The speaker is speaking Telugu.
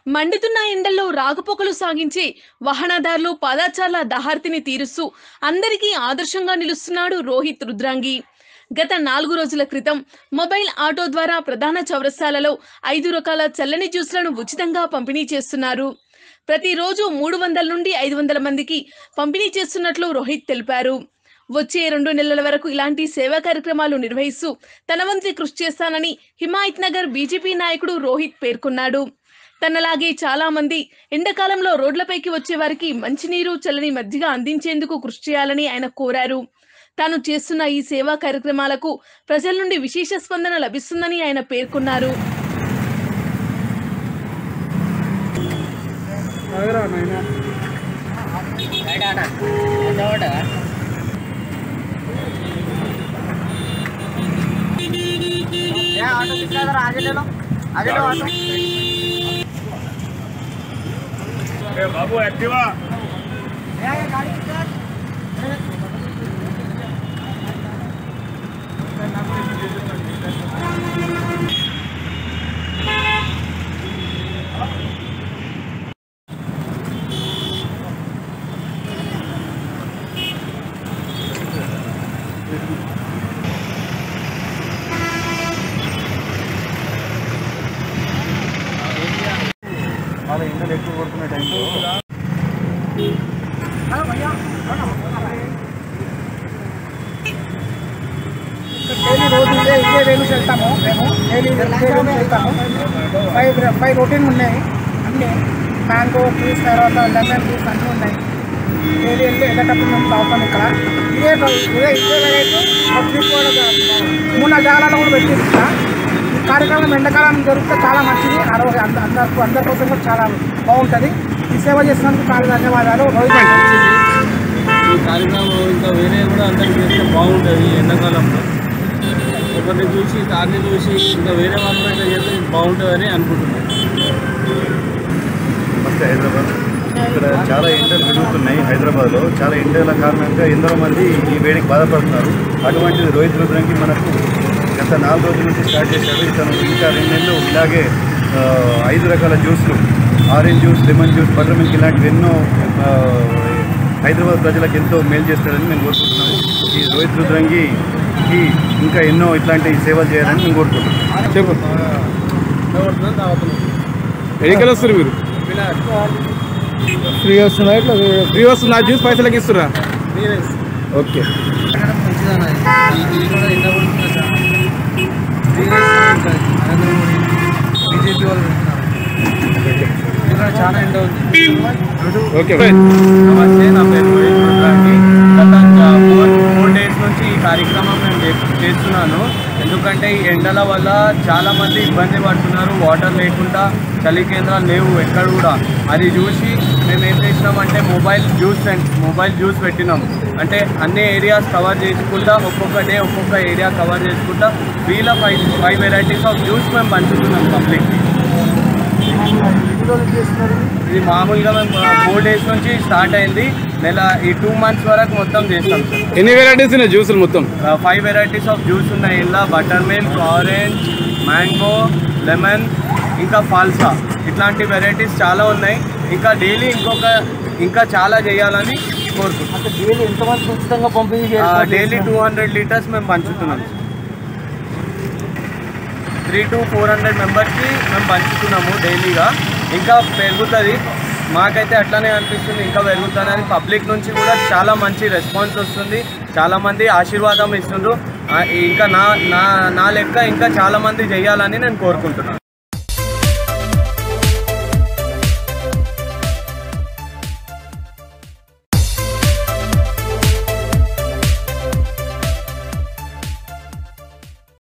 మండుతున్న ఎండల్లో రాకపోకలు సాగించే వాహనదారులు పాదాచార్ల దహార్తిని తీరుస్తూ అందరికీ ఆదర్శంగా నిలుస్తున్నాడు రోహిత్ రుద్రాంగి గత నాలుగు రోజుల క్రితం మొబైల్ ఆటో ద్వారా ప్రధాన చౌరస్తాలలో ఐదు రకాల చల్లని జ్యూస్లను ఉచితంగా పంపిణీ చేస్తున్నారు ప్రతిరోజు మూడు వందల నుండి ఐదు వందల మందికి పంపిణీ చేస్తున్నట్లు రోహిత్ తెలిపారు వచ్చే రెండు నెలల వరకు ఇలాంటి సేవా కార్యక్రమాలు నిర్వహిస్తూ తన వంతు కృషి చేస్తానని హిమాయత్ నగర్ బీజేపీ నాయకుడు రోహిత్ పేర్కొన్నాడు తనలాగే చాలా మంది ఎండాకాలంలో రోడ్లపైకి వచ్చే వారికి మంచినీరు చల్లని మజ్జిగ అందించేందుకు కృషి చేయాలని ఆయన కోరారు తాను చేస్తున్న ఈ సేవా కార్యక్రమాలకు ప్రజల నుండి విశేష స్పందన లభిస్తుందని ఆయన పేర్కొన్నారు बाबू एक्टिवा చాలా ఎండలు ఎక్కువ కొడుతున్న టైంలో డైలీ రోజు ఇదే ఇదే వేలు వెళ్తాము మేము డైలీ ఇదే వేలు వెళ్తాము ఫైవ్ ఫైవ్ రొటీన్ ఉన్నాయి అన్నీ మ్యాంగో జ్యూస్ తర్వాత లెమన్ జ్యూస్ అన్నీ ఉన్నాయి డైలీ వెళ్ళి వెళ్ళేటప్పుడు మేము తాగుతాం ఇక్కడ ఇదే రో- ఇదే ఇదే వెరైటీ పబ్లిక్ కూడా మూడు నాలుగు జాగాలలో కూడా పెట్టింది ఇక్కడ ఈ కార్యక్రమం ఎండాకాలం జరిగితే చాలా మంచిది ఆరోగ్య అంద అందరికీ అందరి కోసం కూడా చాలా బాగుంటుంది ఈ సేవ చేసినందుకు చాలా ధన్యవాదాలు రోహిత్ ఈ కార్యక్రమం ఇంకా వేరే కూడా అందరికి చేస్తే బాగుంటుంది ఎండాకాలంలో ఒకరిని చూసి దాన్ని చూసి ఇంకా వేరే వాళ్ళు కూడా ఇట్లా చేస్తే బాగుంటుందని అనుకుంటున్నాను నమస్తే హైదరాబాద్ ఇక్కడ చాలా ఎండలు పెరుగుతున్నాయి హైదరాబాద్లో చాలా ఎండల కారణంగా ఎందరో మంది ఈ వేడికి బాధపడుతున్నారు అటువంటిది రోహిత్ రుద్రంకి మనకు గత నాలుగు రోజుల నుంచి స్టార్ట్ చేశాడు ఇతను ఇంకా రెండు నెలలు ఇలాగే ఆ, ఐదు రకాల జ్యూస్లు orange juice lemon juice buttermilk ఇలాంటివి ఎన్నో ఆ, హైదరాబాద్ ప్రజలకు ఎంతో మేలు చేస్తారని మేము కోరుకుంటున్నాము ఈ రోహిత్ రుద్రంగికి ఇంకా ఎన్నో ఇట్లాంటి సేవలు చేయాలని మేము కోరుకుంటున్నాం చెప్పు ఎన్నికలు వస్తారు మీరు ఫ్రీ వస్తున్నాయి ఇట్లా ఫ్రీ వస్తుంది ఆ జ్యూస్ పైసలకి ఇస్తురా ఓకే బీజేపీ వాళ్ళు ఇక్కడ చాలా ఎండ ఉంది ఓకే నమస్తే నా పేరు రోహిత్ రుద్రాంగి గత ఫోర్ ఫోర్ డేస్ నుంచి ఈ కార్యక్రమం నేను చే- చేస్తున్నాను ఎందుకంటే ఈ ఎండల వల్ల చాలా మంది ఇబ్బంది పడుతున్నారు వాటర్ లేకుండా చలి కేంద్రాలు లేవు ఎక్కడ కూడా అది చూసి మేము ఏం చేసినామంటే mobile juice centre mobile juice పెట్టినాం అంటే అన్ని ఏరియాస్ కవర్ చేసుకుంటా ఒక్కొక్క డే ఒక్కొక్క ఏరియా కవర్ చేసుకుంటా వీళ్ళ five five varieties of juice మేము పంచుతున్నాం పబ్లిక్కి ఇది మామూలుగా మేము ఫోర్ డేస్ నుంచి స్టార్ట్ అయింది నెల ఈ టూ మంత్స్ వరకు మొత్తం చేస్తాం సార్ ఎన్ని వెరైటీస్ ఉన్నాయి జ్యూసులు మొత్తం ఫైవ్ వెరైటీస్ ఆఫ్ జ్యూస్ ఉన్నాయి ఇలా buttermilk orange mango lemon ఇంకా ఫాల్సా ఇట్లాంటి వెరైటీస్ చాలా ఉన్నాయి ఇంకా డైలీ ఇంకొక ఇంకా చాలా చేయాలని కోరుకుంటున్నాం డైలీ ఎంతమంది ఉచితంగా పంపిణీ డైలీ టూ హండ్రెడ్ లీటర్స్ మేము పంచుతున్నాం త్రీ టు ఫోర్ హండ్రెడ్ మెంబర్స్కి మేము పంచుతున్నాము డైలీగా ఇంకా పెరుగుతుంది మాకైతే అట్లానే అనిపిస్తుంది ఇంకా పెరుగుతుందని పబ్లిక్ నుంచి కూడా చాలా మంచి రెస్పాన్స్ వస్తుంది చాలామంది ఆశీర్వాదం ఇస్తుండ్రు ఆ, ఇంకా నా నా నా లెక్క ఇంకా చాలామంది చేయాలని నేను కోరుకుంటున్నాను